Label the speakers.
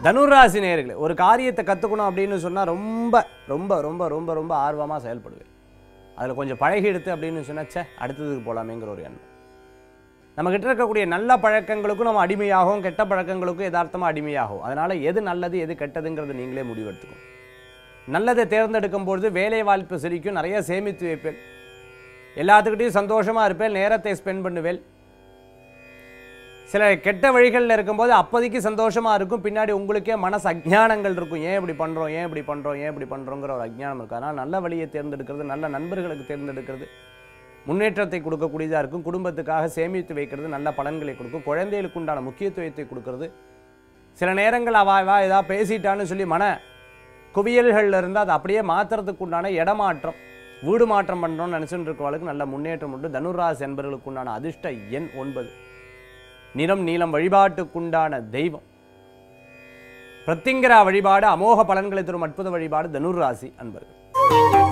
Speaker 1: தனுராசி நேயர்களே ஒரு காரியத்தை கற்றுக்கணும் அப்படின்னு சொன்னால் ரொம்ப ரொம்ப ரொம்ப ரொம்ப ரொம்ப ஆர்வமாக செயல்படுவேன் அதில் கொஞ்சம் பழகி எடுத்து அப்படின்னு சொன்னால் ச்சே அடுத்ததுக்கு போகலாமேங்கிற ஒரு எண்ணம் நம்மக்கிட்ட இருக்கக்கூடிய நல்ல பழக்கங்களுக்கும் நம்ம அடிமையாகும் கெட்ட பழக்கங்களுக்கும் யதார்த்தமாக அடிமையாகும் அதனால் எது நல்லது எது கெட்டதுங்கிறது நீங்களே முடிவெடுத்துக்கணும் நல்லதை தேர்ந்தெடுக்கும் பொழுது வேலை வாய்ப்பு சிரிக்கும் நிறைய சேமித்து வைப்பேன் எல்லாத்துக்கிட்டையும் சந்தோஷமாக இருப்பேன் நேரத்தை ஸ்பெண்ட் பண்ணுவேன் சில கெட்ட வழிகளில் இருக்கும்போது அப்போதைக்கு சந்தோஷமாக இருக்கும் பின்னாடி உங்களுக்கே மனசு அஜ்ஞானங்கள் இருக்கும் ஏன் இப்படி பண்ணுறோம் ஏன் இப்படி பண்ணுறோம் ஏன் இப்படி பண்ணுறோங்கிற ஒரு அஜ்ஞானம் இருக்கும் அதனால் நல்ல வழியை தேர்ந்தெடுக்கிறது நல்ல நண்பர்களுக்கு தேர்ந்தெடுக்கிறது முன்னேற்றத்தை கொடுக்கக்கூடியதாக இருக்கும் குடும்பத்துக்காக சேமித்து வைக்கிறது நல்ல பலன்களை கொடுக்கும் குழந்தைகளுக்கு உண்டான முக்கியத்துவத்தை கொடுக்கறது சில நேரங்கள் அவ வா ஏதாவது பேசிட்டான்னு சொல்லி மன குவியல்களில் இருந்தால் அதை அப்படியே மாற்றுறதுக்கு உண்டான இடமாற்றம் வீடு மாற்றம் பண்ணுறோம்னு நினச்சிட்டு இருக்கவளுக்கு நல்ல முன்னேற்றம் உண்டு தனுராசி என்பவர்களுக்கு உண்டான அதிர்ஷ்ட எண் ஒன்பது நிறம் நீளம் வழிபாட்டுக்குண்டான தெய்வம் பிரத்திங்கரா வழிபாடு அமோக பலன்களை தரும் அற்புத வழிபாடு தனுர் ராசி அன்பர்கள்